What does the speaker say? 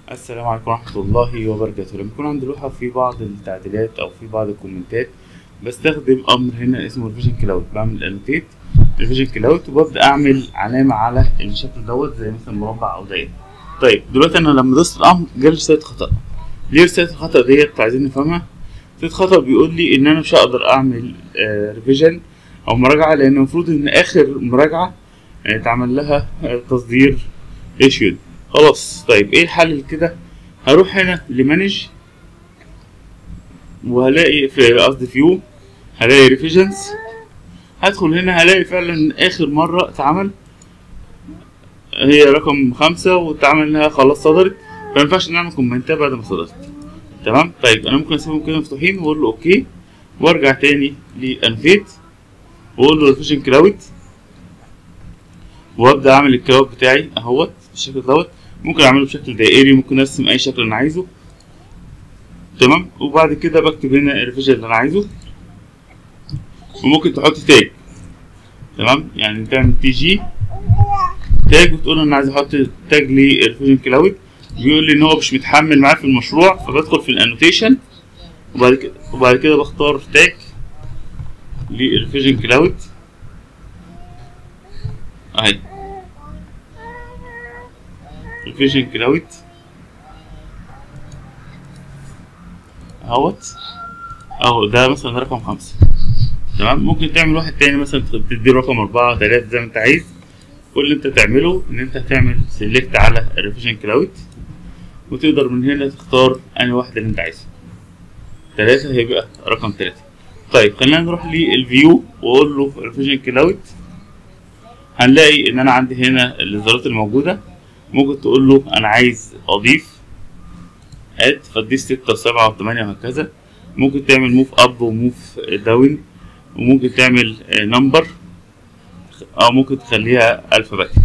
السلام عليكم ورحمة الله وبركاته لما يكون عندي لوحة في بعض التعديلات أو في بعض الكومنتات بستخدم أمر هنا اسمه الفيجن كلاود بعمل انوتيت الفيجن كلاود وببدأ أعمل علامة على الشكل دوت زي مثلا مربع أو دايرة طيب دلوقتي أنا لما دوست الأمر جالي رسالة خطأ ليه رسالة الخطأ ديت عايزين نفهمها رسالة خطأ بيقول لي إن أنا مش هقدر أعمل ريفيجن أو مراجعة لأن المفروض إن آخر مراجعة آه، اتعمل لها آه، تصدير issued خلاص طيب ايه الحل لكده هروح هنا لمانج وهلاقي في قصدي فيو هلاقي ريفيجنز هدخل هنا هلاقي فعلا اخر مرة اتعمل هي رقم خمسة واتعمل لها خلاص صدرت فمينفعش نعمل كومنتات بعد ما صدرت تمام طيب انا ممكن اسيبهم كده مفتوحين واقول له اوكي وارجع تاني لانفيت واقول له ريفيجن كلاود وابدا اعمل الكلاود بتاعي اهوت بالشكل دوت ممكن اعمله بشكل دائري ممكن ارسم اي شكل انا عايزه تمام وبعد كده بكتب هنا الريفيجن اللي انا عايزه وممكن تحط تاج تمام يعني تعمل تي جي تاج وتقول انا عايز احط تاج للريفيجن كلاود بيقول لي ان هو مش متحمل معاه في المشروع فبدخل في الانوتيشن وبعد كده وبعد كده بختار تاج للريفيجن كلاود اهي الفيجن كلاود اهوت اهو ده مثلا رقم خمسة تمام ممكن تعمل واحد تاني مثلا تدي رقم أربعة تلاتة زي ما أنت عايز كل اللي أنت تعمله إن أنت هتعمل سيلكت على الريفيجن كلاود وتقدر من هنا تختار أنهي واحد اللي أنت عايزه تلاتة هيبقى رقم تلاتة طيب خلينا نروح للفيو وأقول له ريفيجن كلاود هنلاقي إن أنا عندي هنا الإصدارات الموجودة ممكن تقول له انا عايز اضيف اد فتضيف ستة وسبعة وثمانية وهكذا ممكن تعمل موف اب وموف داون وممكن تعمل نمبر او ممكن تخليها الفابيتيك